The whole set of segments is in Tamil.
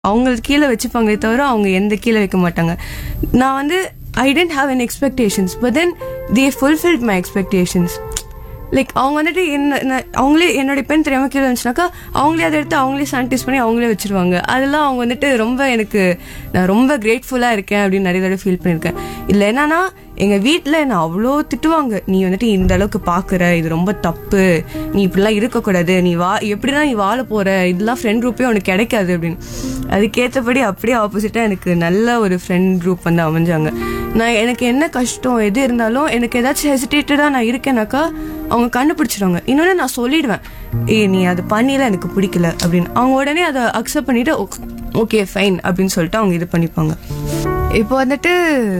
அவங்களுக்கு கீழே வச்சுப்பாங்களே தவிர அவங்க எந்த கீழே வைக்க மாட்டாங்க நான் வந்து I didn't have any expectations but then they fulfilled my expectations like அவங்க வந்துட்டு என்ன என்ன- அவங்களே என்னோட பெண் தெரியாம கீழே வந்துச்சுனாக்கா அவங்களே அதை எடுத்து அவங்களே சானிடைஸ் பண்ணி அவங்களே வச்சிருவாங்க அதெல்லாம் அவங்க வந்துட்டு ரொம்ப எனக்கு நான் ரொம்ப கிரேட்ஃபுல்லாக இருக்கேன் அப்படின்னு நிறைய தடவை ஃபீல் பண்ணியிருக்கேன் இல்லை என்னன்னா எங்கள் வீட்டில் என்னை அவ்வளோ திட்டுவாங்க நீ வந்துட்டு இந்த அளவுக்கு பார்க்குற இது ரொம்ப தப்பு நீ இப்படிலாம் இருக்கக்கூடாது நீ வா எப்படிதான் நீ வாழ போற இதெல்லாம் ஃப்ரெண்ட் குரூப்பே உனக்கு கிடைக்காது அப்படின்னு அதுக்கேற்றபடி அப்படியே ஆப்போசிட்டாக எனக்கு நல்ல ஒரு ஃப்ரெண்ட் குரூப் வந்து அமைஞ்சாங்க நான் எனக்கு என்ன கஷ்டம் எது இருந்தாலும் எனக்கு ஏதாச்சும் ஹெசிடேட்டடாக நான் இருக்கேனாக்கா அவங்க கண்டுபிடிச்சிருவாங்க இன்னொன்று நான் சொல்லிடுவேன் ஏய் நீ அது பண்ணில எனக்கு பிடிக்கல அப்படின்னு அவங்க உடனே அதை அக்செப்ட் பண்ணிட்டு ஓகே ஃபைன் அப்படின்னு சொல்லிட்டு அவங்க இது பண்ணிப்பாங்க இப்போ வந்துட்டு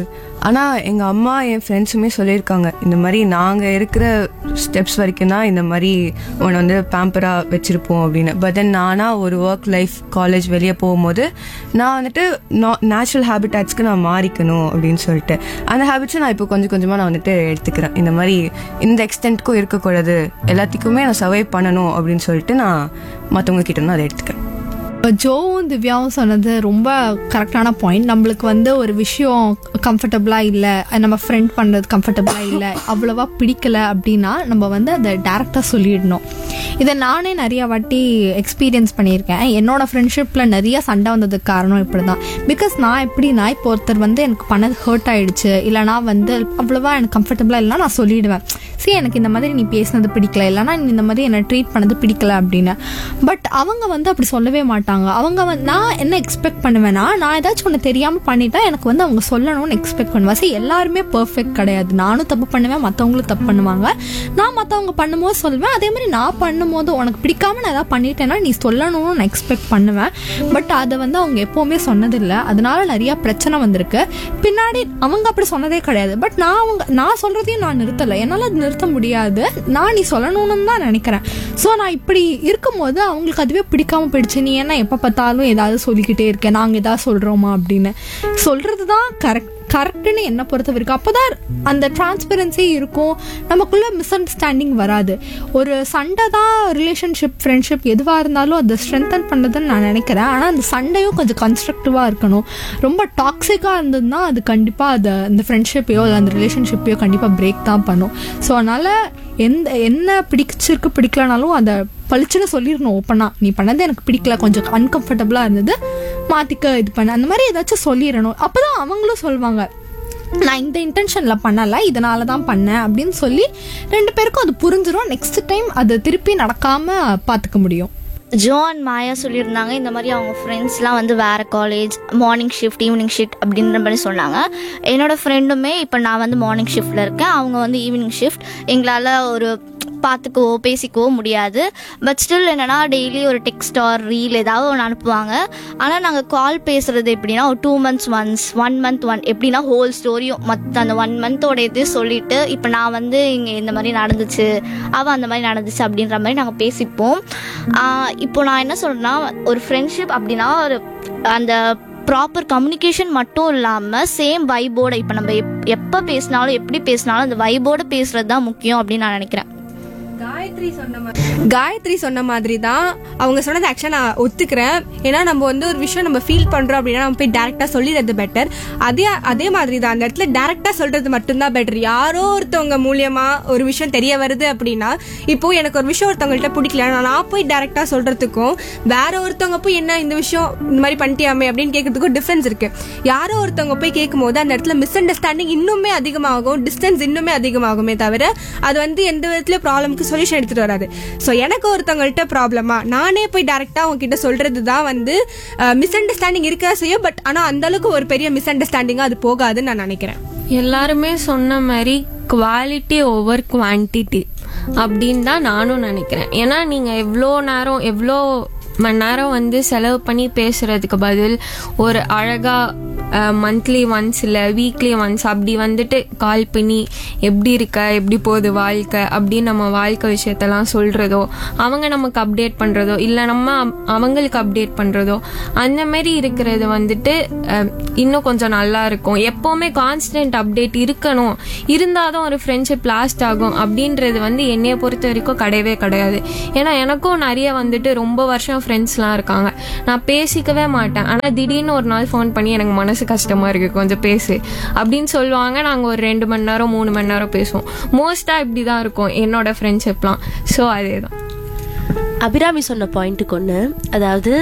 ஆனால் எங்கள் அம்மா என் ஃப்ரெண்ட்ஸுமே சொல்லியிருக்காங்க இந்த மாதிரி நாங்கள் இருக்கிற ஸ்டெப்ஸ் வரைக்கும் தான் இந்த மாதிரி உன்னை வந்து பேம்பராக வச்சுருப்போம் அப்படின்னு பட் தென் நானாக ஒரு ஒர்க் லைஃப் காலேஜ் வெளியே போகும்போது நான் வந்துட்டு நேச்சுரல் ஹேபிட்டாட்ஸ்க்கு நான் மாறிக்கணும் அப்படின்னு சொல்லிட்டு அந்த ஹேபிட்ஸை நான் இப்போ கொஞ்சம் கொஞ்சமாக நான் வந்துட்டு எடுத்துக்கிறேன் இந்த மாதிரி இந்த எக்ஸ்டென்ட்க்கும் இருக்கக்கூடாது எல்லாத்துக்குமே நான் சர்வை பண்ணணும் அப்படின்னு சொல்லிட்டு நான் மற்றவங்க கிட்ட நான் அதை எடுத்துக்கிறேன் ஜோவும் திவ்யாவும் சொன்னது ரொம்ப கரெக்டான பாயிண்ட் நம்மளுக்கு வந்து ஒரு விஷயம் கம்ஃபர்டபுளாக இல்லை நம்ம ஃப்ரெண்ட் பண்ணுறது கம்ஃபர்டபுளாக இல்லை அவ்வளோவா பிடிக்கல அப்படின்னா நம்ம வந்து அதை டேரெக்டாக சொல்லிடணும் இதை நானே நிறைய வாட்டி எக்ஸ்பீரியன்ஸ் பண்ணியிருக்கேன் என்னோட ஃப்ரெண்ட்ஷிப்பில் நிறைய சண்டை வந்ததுக்கு காரணம் இப்படி தான் பிகாஸ் நான் எப்படின்னா இப்போ ஒருத்தர் வந்து எனக்கு பண்ணது ஹர்ட் ஆயிடுச்சு இல்லைனா வந்து அவ்வளோவா எனக்கு கம்ஃபர்டபுளாக இல்லைனா நான் சொல்லிடுவேன் சரி எனக்கு இந்த மாதிரி நீ பேசினது பிடிக்கல இல்லைனா நீ இந்த மாதிரி என்னை ட்ரீட் பண்ணது பிடிக்கல அப்படின்னு பட் அவங்க வந்து அப்படி சொல்லவே மாட்டாங்க அவங்க வந்து நான் என்ன எக்ஸ்பெக்ட் பண்ணுவேன்னா நான் ஏதாச்சும் ஒன்று தெரியாமல் பண்ணிட்டா எனக்கு வந்து அவங்க சொல்லணும்னு எக்ஸ்பெக்ட் பண்ணுவேன் சரி எல்லாருமே பர்ஃபெக்ட் கிடையாது நானும் தப்பு பண்ணுவேன் மற்றவங்களும் தப்பு பண்ணுவாங்க நான் மற்றவங்க பண்ணும்போது சொல்லுவேன் அதே மாதிரி நான் பண்ணும்போது உனக்கு பிடிக்காம நான் ஏதாவது பண்ணிட்டேன்னா நீ சொல்லணும்னு நான் எக்ஸ்பெக்ட் பண்ணுவேன் பட் அதை வந்து அவங்க எப்போவுமே சொன்னதில்லை அதனால நிறைய பிரச்சனை வந்திருக்கு பின்னாடி அவங்க அப்படி சொன்னதே கிடையாது பட் நான் அவங்க நான் சொல்றதையும் நான் நிறுத்தலை என்னால் அது நிறுத்த முடியாது நான் நீ சொல்லணும்னு தான் நினைக்கிறேன் ஸோ நான் இப்படி இருக்கும்போது அவங்களுக்கு அதுவே பிடிக்காம போயிடுச்சு நீ என்ன எப்போ பார்த்தாலும் ஏதாவது சொல்லிக்கிட்டே இருக்கேன் நாங்கள் ஏதாவது சொல்கிறோமா அப்படின்னு சொல்கிறது தான் கரெக்ட் கரெக்டுன்னு என்ன பொறுத்த வரைக்கும் அப்போ தான் அந்த டிரான்ஸ்பரன்சி இருக்கும் நமக்குள்ள மிஸ் அண்டர்ஸ்டாண்டிங் வராது ஒரு சண்டை தான் ரிலேஷன்ஷிப் ஃப்ரெண்ட்ஷிப் எதுவாக இருந்தாலும் அதை ஸ்ட்ரென்தன் பண்ணுதுன்னு நான் நினைக்கிறேன் ஆனால் அந்த சண்டையும் கொஞ்சம் கன்ஸ்ட்ரக்டிவாக இருக்கணும் ரொம்ப டாக்ஸிக்காக இருந்ததுன்னா அது கண்டிப்பாக அதை அந்த ஃப்ரெண்ட்ஷிப்பையோ இல்லை அந்த ரிலேஷன்ஷிப்பையோ கண்டிப்பாக பிரேக் தான் பண்ணும் ஸோ அதனால் எந்த என்ன பிடிச்சிருக்கு பிடிக்கலனாலும் அதை பளிச்சுன்னு சொல்லிடணும் ஓப்பனாக நீ பண்ணது எனக்கு பிடிக்கல கொஞ்சம் அன்கம்ஃபர்டபுளாக இருந்தது மாற்றிக்க இது பண்ண அந்த மாதிரி ஏதாச்சும் சொல்லிடணும் அப்போ தான் அவங்களும் சொல்லுவாங்க நான் இந்த இன்டென்ஷனில் பண்ணலை இதனால தான் பண்ணேன் அப்படின்னு சொல்லி ரெண்டு பேருக்கும் அது புரிஞ்சிடும் நெக்ஸ்ட் டைம் அது திருப்பி நடக்காமல் பார்த்துக்க முடியும் ஜோ அண்ட் மாயா சொல்லியிருந்தாங்க இந்த மாதிரி அவங்க ஃப்ரெண்ட்ஸ்லாம் வந்து வேறு college morning shift evening shift அப்படின்ற மாதிரி சொன்னாங்க என்னோட ஃப்ரெண்டுமே இப்போ நான் வந்து மார்னிங் ஷிஃப்ட்டில் இருக்கேன் அவங்க வந்து ஈவினிங் ஷிஃப்ட் எங்களால் ஒரு பார்த்துக்கவோ பேசிக்கவோ முடியாது பட் ஸ்டில் என்னென்னா டெய்லி ஒரு டெக்ஸ்ட் ஆர் ரீல் ஏதாவது ஒன்று அனுப்புவாங்க ஆனால் நாங்கள் கால் பேசுகிறது எப்படின்னா ஒரு two months once one month one எப்படின்னா ஹோல் ஸ்டோரியும் மற்ற அந்த ஒன் மந்தோட இது சொல்லிட்டு இப்போ நான் வந்து இங்கே இந்த மாதிரி நடந்துச்சு அவள் அந்த மாதிரி நடந்துச்சு அப்படின்ற மாதிரி நாங்கள் பேசிப்போம் ஆஹ் இப்போ நான் என்ன சொல்கிறேன்னா ஒரு ஃப்ரெண்ட்ஷிப் அப்படின்னா ஒரு அந்த ப்ராப்பர் கம்யூனிகேஷன் மட்டும் இல்லாமல் சேம் வைபோட இப்போ நம்ம எப் எப்போ பேசினாலும் எப்படி பேசினாலும் அந்த வைபோட பேசுறது தான் முக்கியம் அப்படின்னு நான் நினைக்கிறேன் காயத்ரி சொன்ன மாதிரி தான் அவங்க சொன்னது ஆக்சுவலாக நான் ஒத்துக்கிறேன் ஏன்னா நம்ம வந்து ஒரு விஷயம் நம்ம ஃபீல் பண்றோம் அப்படின்னா நம்ம போய் டேரக்டா சொல்லிடுறது பெட்டர் அதே அதே மாதிரி தான் அந்த இடத்துல டேரக்டா சொல்றது மட்டும்தான் பெட்டர் யாரோ ஒருத்தவங்க மூலியமா ஒரு விஷயம் தெரிய வருது அப்படின்னா இப்போ எனக்கு ஒரு விஷயம் ஒருத்தவங்கள்ட்ட பிடிக்கல நான் போய் டேரக்டா சொல்றதுக்கும் வேற ஒருத்தவங்க போய் என்ன இந்த விஷயம் இந்த மாதிரி பண்ணிட்டியாமே அப்படின்னு கேட்கறதுக்கும் டிஃபரன்ஸ் இருக்கு யாரோ ஒருத்தவங்க போய் கேட்கும்போது அந்த இடத்துல மிஸ் அண்டர்ஸ்டாண்டிங் இன்னுமே அதிகமாகும் டிஸ்டன்ஸ் இன்னுமே அதிகமாகுமே தவிர அது வந்து எந்த விதத்துலயும் ப்ராப்ளம்க்கு சொல்யூஷன் எடுத்துட்டு வராது ஸோ எனக்கு ஒருத்தவங்கள்ட்ட ப்ராப்ளமா நானே போய் டேரக்டா அவங்க கிட்ட சொல்றது தான் வந்து மிஸ் அண்டர்ஸ்டாண்டிங் இருக்க செய்யும் பட் ஆனா அந்த அளவுக்கு ஒரு பெரிய மிஸ் அண்டர்ஸ்டாண்டிங்கா அது போகாதுன்னு நான் நினைக்கிறேன் எல்லாருமே சொன்ன மாதிரி குவாலிட்டி ஓவர் குவான்டிட்டி அப்படின்னு தான் நானும் நினைக்கிறேன் ஏன்னா நீங்கள் எவ்வளோ நேரம் எவ்வளோ மணி நேரம் வந்து செலவு பண்ணி பேசுறதுக்கு பதில் ஒரு அழகா மந்த்லி ஒன்ஸ் இல்லை வீக்லி ஒன்ஸ் அப்படி வந்துட்டு கால் பண்ணி எப்படி இருக்க எப்படி போகுது வாழ்க்கை அப்படின்னு நம்ம வாழ்க்கை விஷயத்தெல்லாம் சொல்கிறதோ அவங்க நமக்கு அப்டேட் பண்ணுறதோ இல்லை நம்ம அவ- அவங்களுக்கு அப்டேட் பண்ணுறதோ அந்த மாதிரி இருக்கிறது வந்துட்டு அஹ், இன்னும் கொஞ்சம் நல்லா இருக்கும் எப்போவுமே கான்ஸ்டன்ட் அப்டேட் இருக்கணும் இருந்தால் தான் ஒரு ஃப்ரெண்ட்ஷிப் லாஸ்ட் ஆகும் அப்படின்றது வந்து என்னைய பொறுத்த வரைக்கும் கிடையவே கிடையாது ஏன்னா எனக்கும் நிறைய வந்துட்டு ரொம்ப வருஷம் ஃப்ரெண்ட்ஸ்லாம் இருக்காங்க நான் பேசிக்கவே மாட்டேன் ஆனால் திடீர்னு ஒரு நாள் ஃபோன் பண்ணி எனக்கு மனசு கஷ்டமா இருக்கு கொஞ்சம் பேசு அப்படின்னு சொல்லுவாங்க நாங்கள் ஒரு ரெண்டு மணி நேரம் மூணு மணி நேரம் பேசுவோம் மோஸ்ட்டாக இப்படி தான் இருக்கும் என்னோட ஃப்ரெண்ட்ஷிப்லாம் ஸோ அதே தான் அபிராமி சொன்ன பாயிண்ட்டுக்கு ஒன்று அதாவது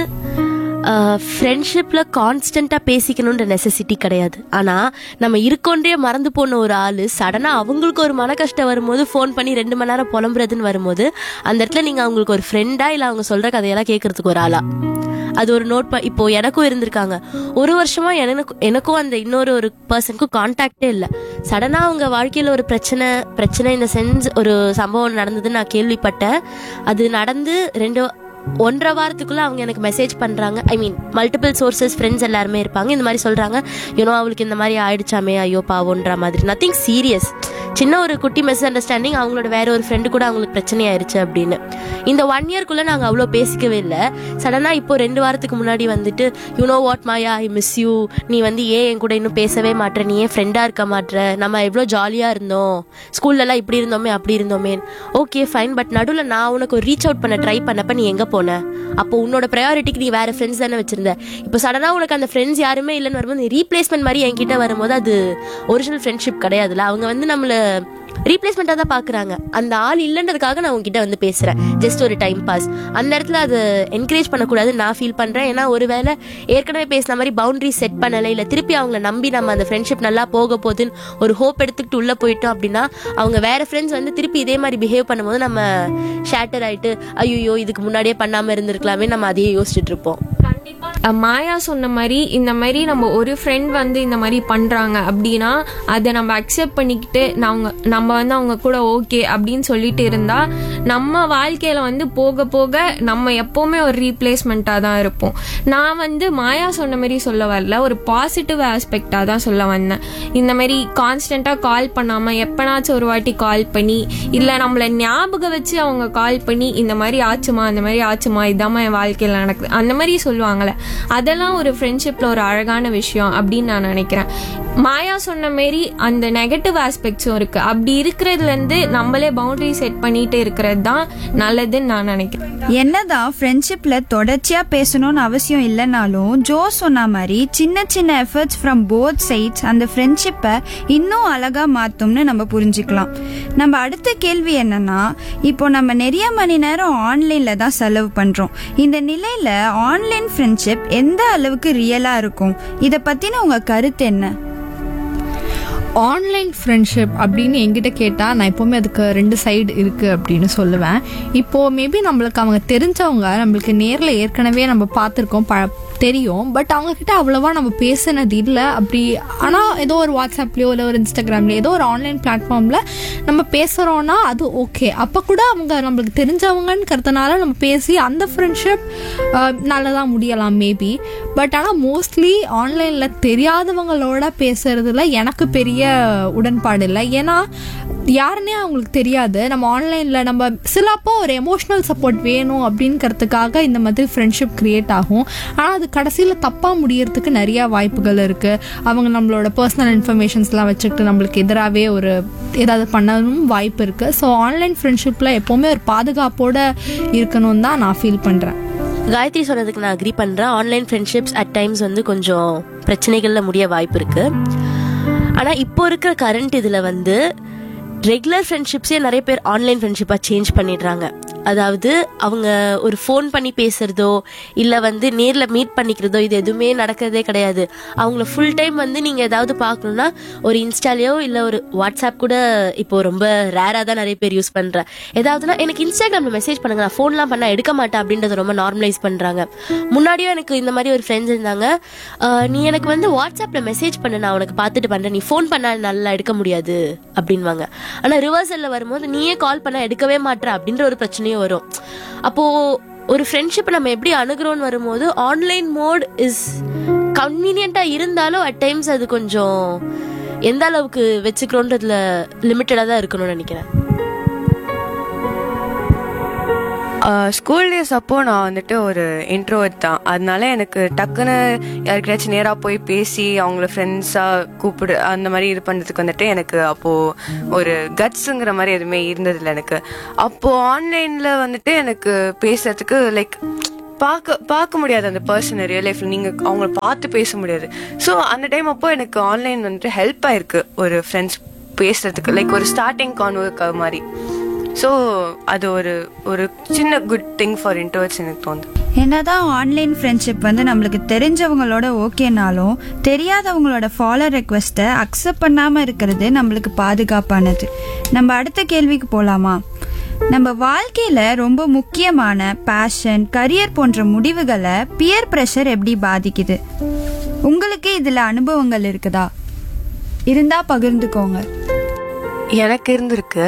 ஃப்ரெண்ட்ஷிப்பில் கான்ஸ்டண்ட்டாக பேசிக்கணுன்ற நெசசிட்டி கிடையாது ஆனால் நம்ம இருக்கோன்றே மறந்து போன ஒரு ஆள் சடனாக அவங்களுக்கு ஒரு மன கஷ்டம் வரும்போது ஃபோன் பண்ணி ரெண்டு மணி நேரம் புலம்புறதுன்னு வரும்போது அந்த இடத்துல நீங்கள் அவங்களுக்கு ஒரு ஃப்ரெண்டா இல்லை அவங்க சொல்கிற கதையெல்லாம் கேட்கறதுக்கு ஒரு ஆளா அது ஒரு நோட் இப்போ எனக்கும் இருந்திருக்காங்க ஒரு வருஷமா எனக்கு எனக்கும் அந்த இன்னொரு ஒரு பர்சனுக்கும் கான்டாக்டே இல்லை சடனாக அவங்க வாழ்க்கையில் ஒரு பிரச்சனை பிரச்சனை இந்த சென்ஸ் ஒரு சம்பவம் நடந்ததுன்னு நான் கேள்விப்பட்டேன் அது நடந்து ரெண்டு ஒன்றரை வாரத்துக்குள்ள அவங்க எனக்கு மெசேஜ் பண்றாங்க I mean multiple sources friends எல்லாருமே இருப்பாங்க இந்த மாதிரி சொல்றாங்க யூனோ அவளுக்கு இந்த மாதிரி ஆயிடுச்சாமே ஐயோ பாவோன்ற மாதிரி நத்திங் சீரியஸ் சின்ன ஒரு குட்டி மிஸ் அண்டர்ஸ்டாண்டிங் அவங்களோட வேற ஒரு ஃப்ரெண்டு கூட அவங்களுக்கு பிரச்சனை ஆயிருச்சு அப்படின்னு இந்த ஒன் இயர்க்குள்ள நாங்கள் அவ்வளோ பேசிக்கவே இல்லை சடனாக இப்போ ரெண்டு வாரத்துக்கு முன்னாடி வந்துட்டு you know what Maya I miss you நீ வந்து ஏன் என் கூட இன்னும் பேசவே மாட்ற நீ ஏன் ஃப்ரெண்டாக இருக்க மாட்ற நம்ம எவ்வளோ ஜாலியாக இருந்தோம் ஸ்கூல்லலாம் இப்படி இருந்தோமே அப்படி இருந்தோமே ஓகே ஃபைன் பட் நடுவில் நான் உனக்கு ஒரு ரீச் அவுட் பண்ண ட்ரை பண்ணப்ப நீ எங்கே போன அப்போ உன்னோட ப்ரையாரிட்டிக்கு நீ வேற ஃப்ரெண்ட்ஸ் தானே வச்சிருந்த இப்போ சடனாக உனக்கு அந்த ஃப்ரெண்ட்ஸ் யாருமே இல்லைன்னு வரும்போது நீ ரீப்ளேஸ்மெண்ட் மாதிரி என்கிட்ட வரும்போது அது ஒரிஜினல் ஃப்ரெண்ட்ஷிப் கிடையாதுல்ல அவங்க வந்து நம்மள ரீப்ளேஸ்மெண்ட்டாக தான் பார்க்குறாங்க அந்த ஆள் இல்லைன்றதுக்காக நான் உங்ககிட்ட வந்து பேசுகிறேன் ஜஸ்ட் ஒரு டைம் பாஸ் அந்த இடத்துல அது என்கரேஜ் பண்ணக்கூடாதுன்னு நான் ஃபீல் பண்ணுறேன் ஏன்னா ஒருவேளை ஏற்கனவே பேசின மாதிரி பவுண்டரி செட் பண்ணலை இல்லை திருப்பி அவங்கள நம்பி நம்ம அந்த ஃப்ரெண்ட்ஷிப் நல்லா போக போகுதுன்னு ஒரு ஹோப் எடுத்துக்கிட்டு உள்ளே போயிட்டோம் அப்படின்னா அவங்க வேற ஃப்ரெண்ட்ஸ் வந்து திருப்பி இதே மாதிரி பிஹேவ் பண்ணும்போது நம்ம ஷேட்டர் ஆயிட்டு ஐயோ இதுக்கு முன்னாடியே பண்ணாமல் இருந்திருக்கலாமே நம்ம அதையே யோசிச்சுட்டு இருப்போம் அஹ் மாயா சொன்ன மாதிரி இந்த மாதிரி நம்ம ஒரு ஃப்ரெண்ட் வந்து இந்த மாதிரி பண்றாங்க அப்படின்னா அதை நம்ம அக்செப்ட் பண்ணிக்கிட்டு நம்ம நம்ம வந்து அவங்க கூட ஓகே அப்படின்னு சொல்லிட்டு இருந்தா நம்ம வாழ்க்கையில வந்து போக போக நம்ம எப்பவுமே ஒரு ரீப்ளேஸ்மெண்ட்டாக தான் இருப்போம் நான் வந்து மாயா சொன்ன மாதிரி சொல்ல வரல ஒரு பாசிட்டிவ் ஆஸ்பெக்டாக தான் சொல்ல வந்தேன் இந்த மாதிரி கான்ஸ்டண்ட்டாக கால் பண்ணாம எப்பனாச்சும் ஒரு வாட்டி கால் பண்ணி இல்லை நம்மளை ஞாபகம் வச்சு அவங்க கால் பண்ணி இந்த மாதிரி ஆச்சுமா இந்த மாதிரி ஆச்சுமா இதாம்மா என் வாழ்க்கையில் நடக்குது அந்த மாதிரி சொல்லுவாங்கல்ல அதெல்லாம் ஒரு ஃப்ரெண்ட்ஷிப்ல ஒரு அழகான விஷயம் அப்படின்னு நான் நினைக்கிறேன் மாயா சொன்ன மாரி அந்த நெகட்டிவ் ஆஸ்பெக்ட்ஸும் இருக்கு அப்படி இருக்கிறதுல இருந்து நம்மளே பவுண்டரி செட் பண்ணிட்டு இருக்கிறது தான் நல்லதுன்னு நான் நினைக்கிறேன் என்னதான் ஃப்ரெண்ட்ஷிப்ல தொடர்ச்சியா பேசணும்னு அவசியம் இல்லைனாலும் ஜோ சொன்ன மாதிரி சின்ன சின்ன எஃபர்ட்ஸ் ஃப்ரம் போத் சைட்ஸ் அந்த ஃப்ரெண்ட்ஷிப்பை இன்னும் அழகா மாத்தும்னு நம்ம புரிஞ்சுக்கலாம் நம்ம அடுத்த கேள்வி என்னன்னா இப்போ நம்ம நிறைய மணி நேரம் ஆன்லைன்ல தான் செலவு பண்றோம் இந்த நிலையில ஆன்லைன் ஃப்ரெண்ட்ஷிப் எந்த அளவுக்கு ரியலா இருக்கும் இத பத்தின உங்க கருத்து என்ன ஆன்லைன் ஃப்ரெண்ட்ஷிப் அப்படின்னு என்கிட்ட கேட்டால் நான் எப்போவுமே அதுக்கு ரெண்டு சைடு இருக்குது அப்படின்னு சொல்லுவேன் இப்போது மேபி நம்மளுக்கு அவங்க தெரிஞ்சவங்க நம்மளுக்கு நேரில் ஏற்கனவே நம்ம பார்த்துருக்கோம் ப தெரியும் பட் அவங்கக்கிட்ட அவ்வளோவா நம்ம பேசினது இல்லை அப்படி ஆனால் ஏதோ ஒரு வாட்ஸ்அப்லேயோ இல்லை ஒரு இன்ஸ்டாகிராம்லேயோ ஏதோ ஒரு ஆன்லைன் பிளாட்ஃபார்மில் நம்ம பேசுகிறோன்னா அது ஓகே அப்போ கூட அவங்க நம்மளுக்கு தெரிஞ்சவங்கன்றதுனால நம்ம பேசி அந்த ஃப்ரெண்ட்ஷிப் நல்லதாக முடியலாம் மேபி பட் ஆனால் மோஸ்ட்லி ஆன்லைனில் தெரியாதவங்களோட பேசுறதுல எனக்கு பெரிய உடன்பாடு இல்லை ஏன்னா யாருன்னே அவங்களுக்கு தெரியாது நம்ம ஆன்லைனில் நம்ம சிலப்போ ஒரு எமோஷ்னல் சப்போர்ட் வேணும் அப்படிங்கிறதுக்காக இந்த மாதிரி ஃப்ரெண்ட்ஷிப் கிரியேட் ஆகும் ஆனால் அது கடைசியில் தப்பாக முடியறதுக்கு நிறைய வாய்ப்புகள் இருக்குது அவங்க நம்மளோட பர்சனல் இன்ஃபர்மேஷன்ஸ்லாம் வச்சுக்கிட்டு நம்மளுக்கு எதிராகவே ஒரு ஏதாவது பண்ணவும் வாய்ப்பு இருக்குது ஸோ ஆன்லைன் ஃப்ரெண்ட்ஷிப்பில் எப்போவுமே ஒரு பாதுகாப்போடு இருக்கணும்னு தான் நான் ஃபீல் பண்ணுறேன் காயத்ரி சொன்னதுக்கு நான் அக்ரி பண்றேன் ஆன்லைன் ஃப்ரெண்ட்ஷிப்ஸ் அட் டைம்ஸ் வந்து கொஞ்சம் பிரச்சனைகள்ல முடிய வாய்ப்பு இருக்கு ஆனா இப்போ இருக்கிற கரண்ட் இதுல வந்து ரெகுலர் ஃப்ரெண்ட்ஷிப்ஸே நிறைய பேர் ஆன்லைன் ஃப்ரெண்ட்ஷிப்பாக சேஞ்ச் பண்ணிடுறாங்க அதாவது அவங்க ஒரு ஃபோன் பண்ணி பேசுறதோ இல்லை வந்து நேரில் மீட் பண்ணிக்கிறதோ இது எதுவுமே நடக்கிறதே கிடையாது அவங்கள ஃபுல் டைம் வந்து நீங்கள் ஏதாவது பார்க்கணுன்னா ஒரு இன்ஸ்டாலேயோ இல்லை ஒரு வாட்ஸ்அப் கூட இப்போ ரொம்ப ரேராக தான் நிறைய பேர் யூஸ் பண்ணுறேன் ஏதாவதுனா எனக்கு இன்ஸ்டாகிராமில் மெசேஜ் பண்ணுங்க நான் ஃபோன்லாம் பண்ணால் எடுக்க மாட்டேன் அப்படின்றத ரொம்ப நார்மலைஸ் பண்ணுறாங்க முன்னாடியும் எனக்கு இந்த மாதிரி ஒரு ஃப்ரெண்ட்ஸ் இருந்தாங்க ஆஹ் நீ எனக்கு வந்து வாட்ஸ்அப்பில் மெசேஜ் பண்ணு நான் உனக்கு பார்த்துட்டு பண்ணுறேன் நீ ஃபோன் பண்ணால் நல்லா எடுக்க முடியாது அப்படின்வாங்க ஆனால் ரிவர்சலில் வரும்போது நீயே கால் பண்ண எடுக்கவே மாட்ற அப்படின்ற ஒரு பிரச்சனையும் வரும் அப்போது ஒரு ஃப்ரெண்ட்ஷிப்பை நம்ம எப்படி அணுகிறோம்னு வரும்போது ஆன்லைன் மோட் இஸ் கன்வீனியண்டா இருந்தாலும் அட் டைம்ஸ் அது கொஞ்சம் எந்த அளவுக்கு வச்சுக்கிறோன்றதுல லிமிட்டடா தான் இருக்கணும்னு நினைக்கிறேன் ஸ்கூல் டேஸ் அப்போ நான் வந்துட்டு ஒரு இன்ட்ரோவர்ட் தான் அதனால எனக்கு டக்குன்னு யாருக்கிட்டாச்சும் நேராக போய் பேசி அவங்கள ஃப்ரெண்ட்ஸாக கூப்பிடு அந்த மாதிரி இது பண்ணுறதுக்கு வந்துட்டு எனக்கு அப்போது ஒரு கட்ஸுங்கிற மாதிரி எதுவுமே இருந்ததில்லை எனக்கு அப்போது ஆன்லைனில் வந்துட்டு எனக்கு பேசுறதுக்கு லைக் பார்க்க பார்க்க முடியாது அந்த பர்சனை ரியல் லைஃப்ல நீங்க அவங்கள பார்த்து பேச முடியாது ஸோ அந்த டைம் அப்போ எனக்கு ஆன்லைன் வந்துட்டு ஹெல்ப் ஆயிருக்கு ஒரு ஃப்ரெண்ட்ஸ் பேசுறதுக்கு லைக் ஒரு ஸ்டார்டிங் கான்வர்க் மாதிரி ஸோ அது ஒரு ஒரு சின்ன குட் திங் ஃபார் இன்டர்வர்ட்ஸ் எனக்கு தோணுது என்னதான் ஆன்லைன் ஃப்ரெண்ட்ஷிப் வந்து நம்மளுக்கு தெரிஞ்சவங்களோட ஓகேனாலும் தெரியாதவங்களோட ஃபாலோ ரெக்வெஸ்ட்டை அக்செப்ட் பண்ணாமல் இருக்கிறது நம்மளுக்கு பாதுகாப்பானது நம்ம அடுத்த கேள்விக்கு போகலாமா நம்ம வாழ்க்கையில ரொம்ப முக்கியமான பேஷன் கரியர் போன்ற முடிவுகளை பியர் ப்ரெஷர் எப்படி பாதிக்குது உங்களுக்கு இதுல அனுபவங்கள் இருக்குதா இருந்தா பகிர்ந்துக்கோங்க எனக்கு இருந்திருக்கு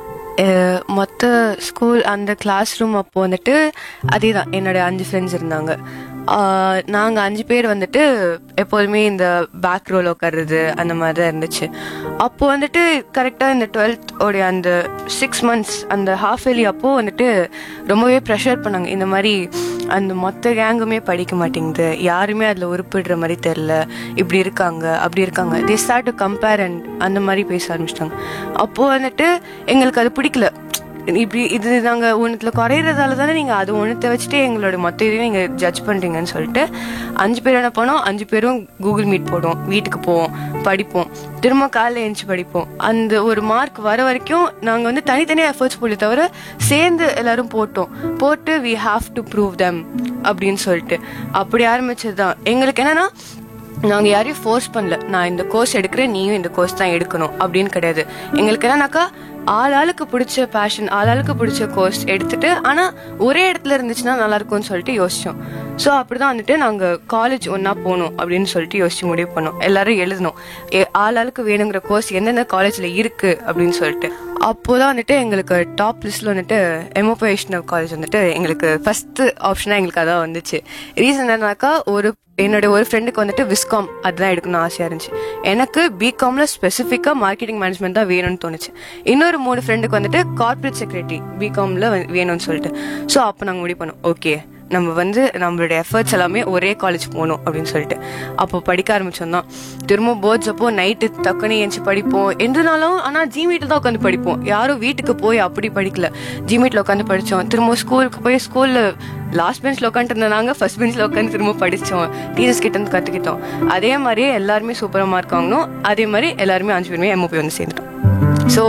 அஹ் மொத்த ஸ்கூல் அந்த கிளாஸ் ரூம் அப்போ வந்துட்டு அதே தான் என்னோட அஞ்சு ஃப்ரெண்ட்ஸ் இருந்தாங்க ஆஹ் நாங்க அஞ்சு பேர் வந்துட்டு எப்போதுமே இந்த பேக் ரோல் உட்காருறது அந்த மாதிரி தான் இருந்துச்சு அப்போ வந்துட்டு கரெக்டாக இந்த டுவெல்த் உடைய அந்த சிக்ஸ் மந்த்ஸ் அந்த ஹாஃப் இயர்லி அப்போ வந்துட்டு ரொம்பவே ப்ரெஷர் பண்ணாங்க இந்த மாதிரி அந்த மொத்த கேங்குமே படிக்க மாட்டேங்குது யாருமே அதில் உருப்பிடுற மாதிரி தெரில இப்படி இருக்காங்க அப்படி இருக்காங்க they start to compare and அந்த மாதிரி பேச ஆரம்பிச்சிட்டாங்க அப்போ வந்துட்டு எங்களுக்கு அது பிடிக்கல இப்படி இது நாங்கள் ஒன்றுத்துல குறையிறதால தானே நீங்கள் அது ஒன்றத்தை வச்சுட்டு எங்களோட மொத்த இதையும் நீங்கள் ஜட்ஜ் பண்ணுறீங்கன்னு சொல்லிட்டு அஞ்சு பேர் என்ன பண்ணோம் அஞ்சு பேரும் கூகுள் மீட் போடுவோம் வீட்டுக்கு போவோம் படிப்போம் திரும்ப காலைல எழுந்துச்சு படிப்போம் அந்த ஒரு மார்க் வர வரைக்கும் நாங்கள் வந்து தனித்தனியாக எஃபர்ட்ஸ் போடல தவிர சேர்ந்து எல்லாரும் போட்டோம் போட்டு we have to prove them அப்படின்னு சொல்லிட்டு அப்படி ஆரம்பிச்சது தான் எங்களுக்கு என்னன்னா நாங்க யாரையும் ஃபோர்ஸ் பண்ணல நான் இந்த கோர்ஸ் எடுக்கிறேன் நீயும் இந்த கோர்ஸ் தான் எடுக்கணும் அப்படின்னு கிடையாது எங்களுக்கு என்னன்னாக்கா ஆள் ஆளுக்கு பிடிச்ச பேஷன் ஆள் ஆளுக்கு பிடிச்ச கோர்ஸ் எடுத்துட்டு ஆனா ஒரே இடத்துல இருந்துச்சுன்னா நல்லா இருக்கும்னு சொல்லிட்டு யோசிச்சோம் ஸோ அப்படிதான் வந்துட்டு நாங்க காலேஜ் ஒன்னா போகணும் அப்படின்னு சொல்லிட்டு யோசிச்சு முடிவு பண்ணோம் எல்லாரும் எழுதணும் ஏ- ஆள் ஆளுக்கு வேணுங்கிற கோர்ஸ் எந்தெந்த காலேஜ்ல இருக்கு அப்படின்னு சொல்லிட்டு அப்போதான் வந்துட்டு எங்களுக்கு டாப் லிஸ்ட்ல வந்துட்டு எமோபேஷனல் காலேஜ் வந்துட்டு எங்களுக்கு ஃபர்ஸ்ட் ஆப்ஷனா எங்களுக்கு அதான் வந்துச்சு ரீசன் என்னன்னாக்கா ஒரு என்னோட ஒரு ஃப்ரெண்டுக்கு வந்துட்டு விஸ்காம் அதுதான் எடுக்கணும்னு ஆசையா இருந்துச்சு எனக்கு பிகாம்ல ஸ்பெசிஃபிக்கா மார்க்கெட்டிங் மேனேஜ்மெண்ட் தான் வேணும்னு தோணுச்சு இன்னொரு மூணு ஃப்ரெண்டுக்கு வந்துட்டு கார்ப்பரேட் செக்ரட்டரி பிகாம்ல வேணும்னு சொல்லிட்டு ஸோ அப்போ நாங்கள் முடிவு பண்ணோம் ஓகே நம்ம வந்து நம்மளுடைய எஃபர்ட்ஸ் எல்லாமே ஒரே காலேஜ் போகணும் அப்படின்னு சொல்லிட்டு அப்போ படிக்க ஆரம்பிச்சோம் தான் திரும்ப போர்ட்ஸ் அப்போ நைட்டு டக்குனு ஏஞ்சி படிப்போம் எந்தனாலும் ஆனால் ஜிமீட்டில் தான் உட்காந்து படிப்போம் யாரும் வீட்டுக்கு போய் அப்படி படிக்கல ஜிமீட்டில் உட்காந்து படித்தோம் திரும்ப ஸ்கூலுக்கு போய் ஸ்கூலில் லாஸ்ட் பெஞ்சில் உட்காந்துட்டு இருந்தாங்க ஃபர்ஸ்ட் பெஞ்சில் உட்காந்து திரும்ப படித்தோம் டீச்சர்ஸ் கிட்ட இருந்து கற்றுக்கிட்டோம் அதே மாதிரியே எல்லாருமே சூப்பராக மார்க் வாங்கணும் அதே மாதிரி எல்லாருமே அஞ்சு பேருமே எம்ஓபி வந்து சேர்ந்துட்டோம் ஸோ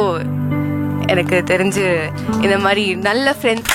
எனக்கு தெரிஞ்சு இந்த மாதிரி நல்ல ஃப்ரெண்ட்ஸ்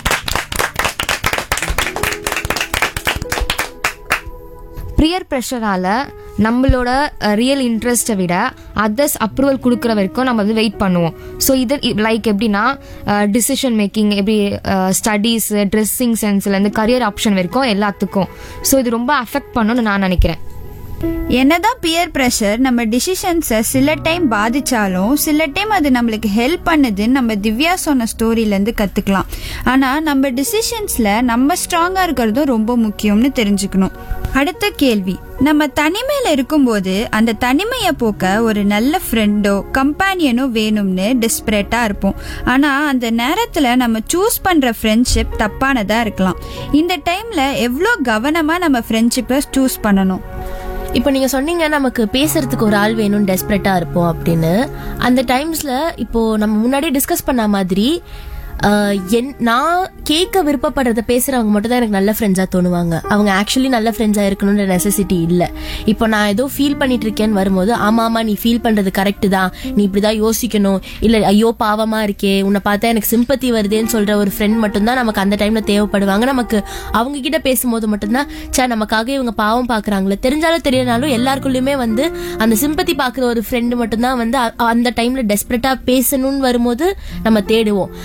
ப்ரியர் ப்ரெஷரால நம்மளோட ரியல் இன்ட்ரெஸ்ட்டை விட அதர்ஸ் அப்ரூவல் கொடுக்குற வரைக்கும் நம்ம வந்து வெயிட் பண்ணுவோம் ஸோ இது லைக் எப்படின்னா டிசிஷன் மேக்கிங் எப்படி ஸ்டடீஸ் ட்ரெஸ்ஸிங் சென்ஸ்லேருந்து கரியர் ஆப்ஷன் வரைக்கும் எல்லாத்துக்கும் ஸோ இது ரொம்ப அஃபெக்ட் பண்ணுன்னு நான் நினைக்கிறேன் என்னதான் பியர் ப்ரெஷர் நம்ம டிசிஷன்ஸை சில டைம் பாதிச்சாலும் சில டைம் அது நம்மளுக்கு ஹெல்ப் பண்ணுதுன்னு நம்ம திவ்யா சொன்ன ஸ்டோரியிலேருந்து கற்றுக்கலாம் ஆனால் நம்ம டிசிஷன்ஸில் நம்ம ஸ்ட்ராங்காக இருக்கிறதும் ரொம்ப முக்கியம்னு தெரிஞ்சுக்கணும் அடுத்த கேள்வி நம்ம தனிமையில் இருக்கும்போது அந்த தனிமையை போக்க ஒரு நல்ல ஃப்ரெண்டோ கம்பானியனோ வேணும்னு டெஸ்பரேட்டாக இருப்போம் ஆனால் அந்த நேரத்தில் நம்ம சூஸ் பண்ணுற ஃப்ரெண்ட்ஷிப் தப்பானதாக இருக்கலாம் இந்த டைமில் எவ்வளோ கவனமாக நம்ம ஃப்ரெண்ட்ஷிப்பை சூஸ் பண்ணணும் இப்போ நீங்க சொன்னீங்க நமக்கு பேசுறதுக்கு ஒரு ஆள் வேணும் டெஸ்பரேட்டா இருப்போம் அப்படின்னு அந்த டைம்ஸ்ல இப்போ நம்ம முன்னாடியே டிஸ்கஸ் பண்ண மாதிரி ஆஹ், என் நான் கேட்க விருப்பப்படுறத பேசுறவங்க மட்டும் தான் எனக்கு நல்ல ஃப்ரெண்ட்ஸா தோணுவாங்க அவங்க ஆக்சுவலி நல்ல ஃப்ரெண்ட்ஸா இருக்கணும்ன்ற நெசசிட்டி இல்ல இப்போ நான் ஏதோ ஃபீல் பண்ணிட்டு இருக்கேன்னு வரும்போது ஆமா ஆமா நீ ஃபீல் பண்றது கரெக்ட் தான் நீ இப்படிதான் யோசிக்கணும் இல்ல ஐயோ பாவமா இருக்கே உன்னை பார்த்தா எனக்கு சிம்பத்தி வருதேன்னு சொல்ற ஒரு ஃப்ரெண்ட் மட்டும்தான் நமக்கு அந்த டைம்ல தேவைப்படுவாங்க நமக்கு அவங்க கிட்ட பேசும்போது மட்டும்தான் சே நமக்காக இவங்க பாவம் பாக்குறாங்களே தெரிஞ்சாலும் தெரியலனாலும் எல்லாருக்குள்ளயுமே வந்து அந்த சிம்பத்தி பாக்குற ஒரு ஃப்ரெண்டு மட்டும்தான் வந்து அ- அந்த டைம்ல டெஸ்பரேட்டா பேசணும்னு வரும்போது நம்ம தேடுவோம் அதே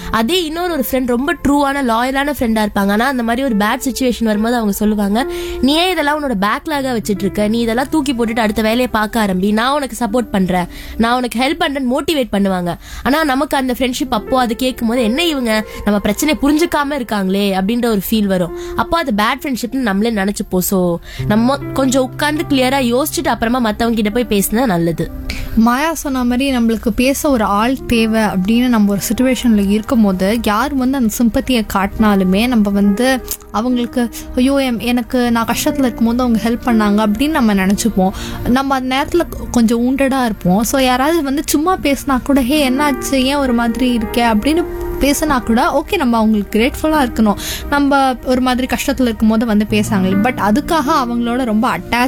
இன்னொரு ஒரு ஃப்ரெண்ட் ரொம்ப ட்ரூவான லாயலான ஃப்ரெண்டா இருப்பாங்க ஆனா அந்த மாதிரி ஒரு பேட் சுச்சுவேஷன் வரும்போது அவங்க சொல்லுவாங்க நீ ஏன் இதெல்லாம் உன்னோட பேக்லாக வச்சிட்டு இருக்க நீ இதெல்லாம் தூக்கி போட்டுட்டு அடுத்த வேலையை பார்க்க ஆரம்பி நான் உனக்கு சப்போர்ட் பண்றேன் நான் உனக்கு ஹெல்ப் பண்றேன்னு மோட்டிவேட் பண்ணுவாங்க ஆனா நமக்கு அந்த ஃப்ரெண்ட்ஷிப் அப்போ அது கேட்கும் போது என்ன இவங்க நம்ம பிரச்சனை புரிஞ்சுக்காம இருக்காங்களே அப்படின்ற ஒரு ஃபீல் வரும் அப்போ அது பேட் ஃப்ரெண்ட்ஷிப்னு நம்மளே நினைச்சுப்போம் ஸோ நம்ம கொஞ்சம் உட்காந்து கிளியரா யோசிச்சுட்டு அப்புறமா மத்தவங்க கிட்ட போய் பேசினா நல்லது மாயா சொன்ன மாதிரி நம்மளுக்கு பேச ஒரு ஆள் தேவை அப்படின்னு நம்ம ஒரு சுச்சுவேஷன்ல இருக்கும்போது யார் வந்து அந்த சிம்பத்தியை காட்டினாலுமே நம்ம வந்து அவங்களுக்கு ஐயோ எம்- எனக்கு நான் கஷ்டத்தில் இருக்கும்போது அவங்க ஹெல்ப் பண்ணாங்க அப்படின்னு நம்ம நினச்சிப்போம் நம்ம அந்த நேரத்தில் கொஞ்சம் ஊண்டடாக இருப்போம் ஸோ யாராவது வந்து சும்மா பேசினா கூட ஹே என்னாச்சு ஏன் ஒரு மாதிரி இருக்கே அப்படின்னு பேசினா கூட ஓகே நம்ம அவங்களுக்கு கிரேட்ஃபுல்லாக இருக்கணும் நம்ம ஒரு மாதிரி கஷ்டத்தில் இருக்கும்போது வந்து பேசாங்களே பட் அதுக்காக அவங்களோட ரொம்ப அட்டாச்